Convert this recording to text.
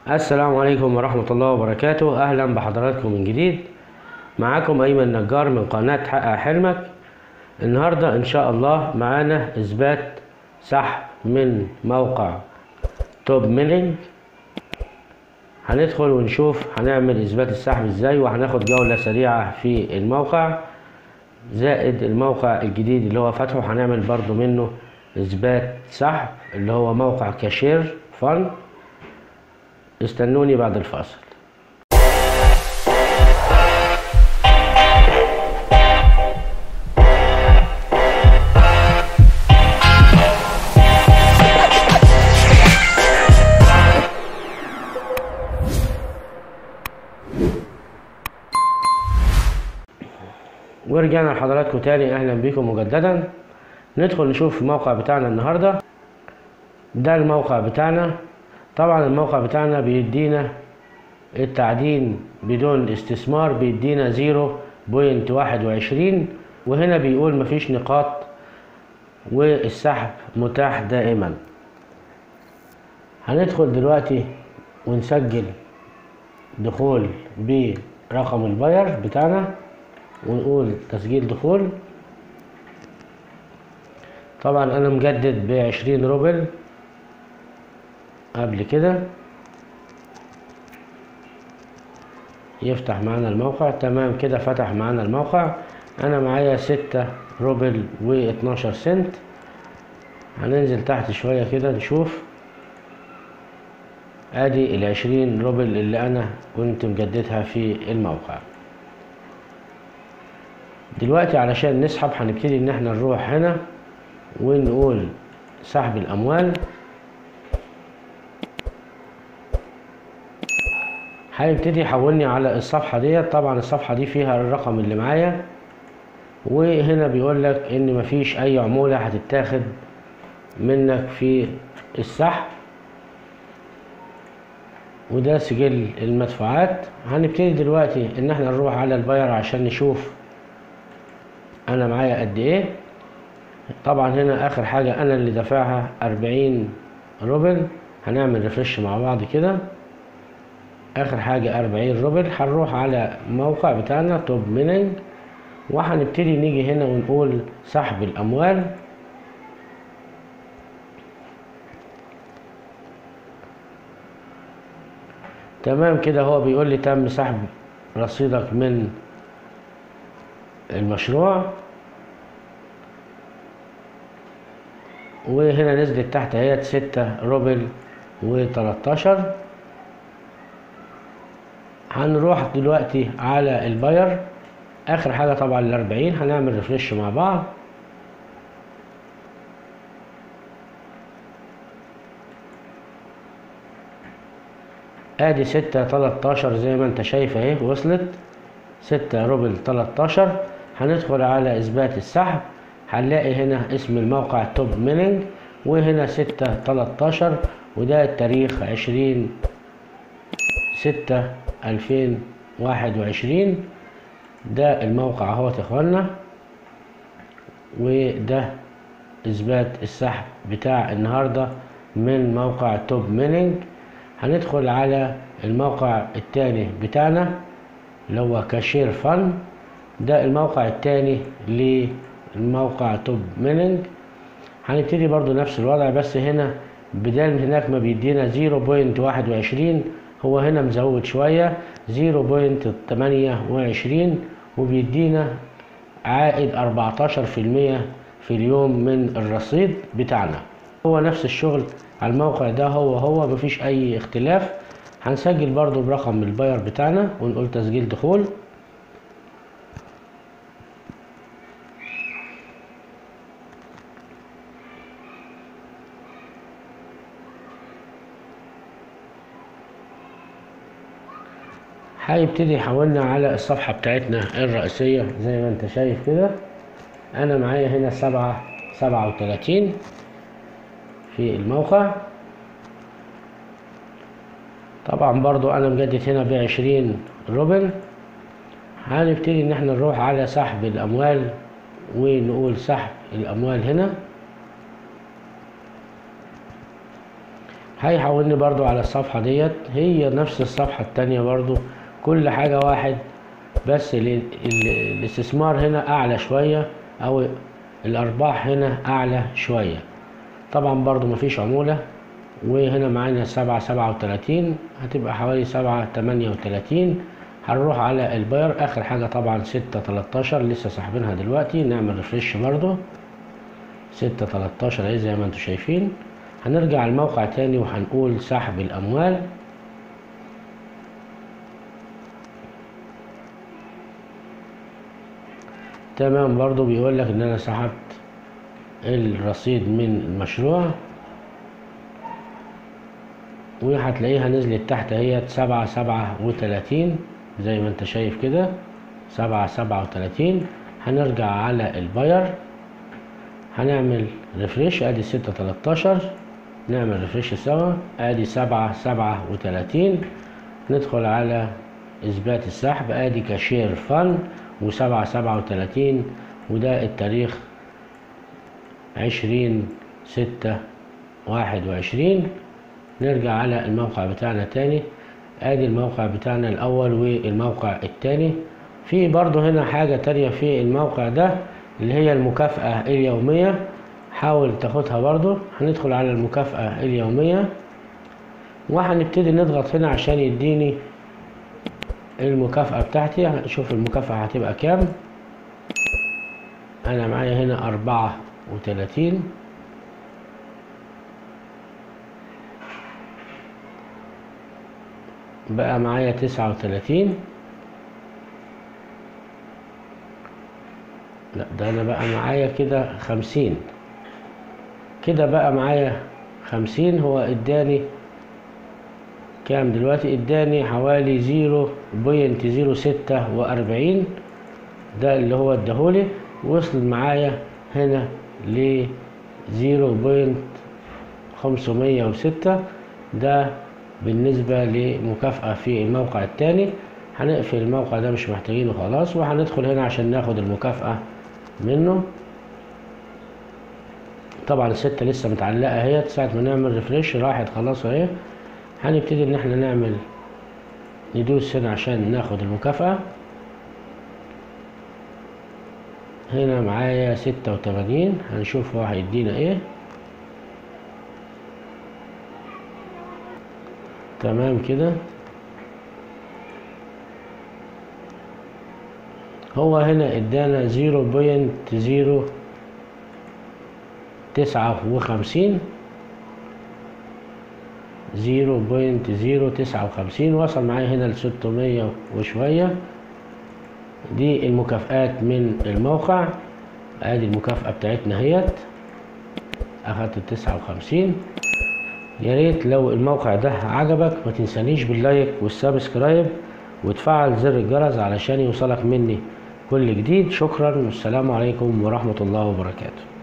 السلام عليكم ورحمة الله وبركاته أهلا بحضراتكم من جديد معاكم أيمن نجار من قناة حقق حلمك النهاردة إن شاء الله معانا إثبات سحب من موقع توب ميلينج هندخل ونشوف هنعمل إثبات السحب إزاي وهناخد جولة سريعة في الموقع زائد الموقع الجديد اللي هو فتحه هنعمل برضو منه إثبات سحب اللي هو موقع كاشير فن استنوني بعد الفاصل ورجعنا لحضراتكم تاني اهلا بيكم مجددا ندخل نشوف الموقع بتاعنا النهارده ده الموقع بتاعنا طبعا الموقع بتاعنا بيدينا التعدين بدون استثمار بيدينا زيرو بوينت واحد وعشرين وهنا بيقول مفيش نقاط والسحب متاح دائما هندخل دلوقتي ونسجل دخول برقم الباير بتاعنا ونقول تسجيل دخول طبعا انا مجدد بعشرين روبل قبل كده يفتح معانا الموقع تمام كده فتح معانا الموقع انا معايا ستة روبل واتناشر سنت هننزل تحت شوية كده نشوف ادي العشرين روبل اللي انا كنت مجددها في الموقع دلوقتي علشان نسحب هنبتدي ان احنا نروح هنا ونقول سحب الاموال هيبتدي يحولني على الصفحة ديت طبعا الصفحة دي فيها الرقم اللي معايا وهنا بيقول لك ان مفيش اي عمولة هتتاخد منك في السحب وده سجل المدفوعات هنبتدي دلوقتي ان احنا نروح على الباير عشان نشوف انا معايا قد ايه طبعا هنا اخر حاجة انا اللي دافعها اربعين روبل هنعمل ريفرش مع بعض كده اخر حاجة اربعين روبل هنروح على الموقع بتاعنا توب مينينج وهنبتدي نيجي هنا ونقول سحب الاموال تمام كده هو بيقول لي تم سحب رصيدك من المشروع وهنا نزلت تحت اهيت ستة روبل وتلاتاشر هنروح دلوقتي على الباير اخر حاجة طبعا الاربعين هنعمل ريفرش مع بعض ادي ستة تلاتاشر زي ما انت شايف اهي وصلت ستة روبل تلاتاشر هندخل على اثبات السحب هنلاقي هنا اسم الموقع توب مينينج وهنا ستة تلاتاشر وده التاريخ عشرين ستة ألفين واحد وعشرين ده الموقع اهوت يا اخوانا وده اثبات السحب بتاع النهاردة من موقع توب مينينج هندخل على الموقع التاني بتاعنا اللي هو كاشير فن ده الموقع التاني للموقع توب مينينج هنبتدي برضو نفس الوضع بس هنا بدل هناك ما بيدينا زيرو بوينت واحد وعشرين هو هنا مزود شوية زيرو بوينت تمانية وعشرين وبيدينا عائد أربعتاشر في المية في اليوم من الرصيد بتاعنا هو نفس الشغل على الموقع ده هو هو مفيش أي اختلاف هنسجل برضو برقم الباير بتاعنا ونقول تسجيل دخول هيبتدي يحولنا على الصفحة بتاعتنا الرئيسية زي ما انت شايف كده انا معايا هنا سبعة سبعة وتلاتين في الموقع طبعا برضو انا مجدد هنا بعشرين روبل هنبتدي ان احنا نروح على سحب الاموال ونقول سحب الاموال هنا هيحولني برضو على الصفحة ديت هي نفس الصفحة التانية برضو كل حاجة واحد بس ال- ال- الاستثمار هنا أعلى شوية أو الأرباح هنا أعلى شوية طبعا برضو مفيش عمولة وهنا معانا سبعة سبعة وتلاتين هتبقى حوالي سبعة تمانية وتلاتين هنروح على الباير آخر حاجة طبعا ستة تلاتاشر لسه ساحبينها دلوقتي نعمل ريفريش برضو ستة تلاتاشر اهي زي ما انتم شايفين هنرجع الموقع تاني وهنقول سحب الأموال تمام برضو بيقول لك ان انا سحبت الرصيد من المشروع وهتلاقيها نزلت تحت اهي سبعة سبعة وتلاتين زي ما انت شايف كده سبعة سبعة وتلاتين هنرجع على الباير هنعمل ريفريش ادي ستة تلاتاشر نعمل ريفريش سوا ادي سبعة سبعة وتلاتين ندخل على اثبات السحب ادي كاشير فن وسبعة سبعة وتلاتين وده التاريخ عشرين ستة واحد وعشرين نرجع على الموقع بتاعنا تاني ادي الموقع بتاعنا الاول والموقع التاني في برضو هنا حاجة تانية في الموقع ده اللي هي المكافأة اليومية حاول تاخدها برضو هندخل على المكافأة اليومية وهنبتدي نضغط هنا عشان يديني المكافأة بتاعتي هنشوف المكافأة هتبقى كام أنا معايا هنا أربعة وتلاتين بقى معايا تسعة وتلاتين لا ده أنا بقى معايا كده خمسين كده بقى معايا خمسين هو اداني كام دلوقتي اداني حوالي زيرو بوينت زيرو ستة وأربعين ده اللي هو اداهولي وصل معايا هنا ل زيرو بوينت خمسمية وستة ده بالنسبة لمكافأة في الموقع التاني هنقفل الموقع ده مش محتاجينه خلاص وهندخل هنا عشان ناخد المكافأة منه طبعا الستة لسه متعلقة اهي ساعة ما نعمل ريفريش راحت خلاص اهي هنبتدي ان احنا نعمل ندوس هنا عشان ناخد المكافأة هنا معايا ستة وتمانين هنشوف هو هيدينا ايه تمام كده هو هنا ادانا زيرو بوينت زيرو تسعة وخمسين زيرو بوينت زيرو تسعة وخمسين وصل معايا هنا لستمية وشوية دي المكافآت من الموقع ادي المكافأة بتاعتنا اهيت اخدت التسعة وخمسين يا ريت لو الموقع ده عجبك ما تنسانيش باللايك والسبسكرايب وتفعل زر الجرس علشان يوصلك مني كل جديد شكرا والسلام عليكم ورحمة الله وبركاته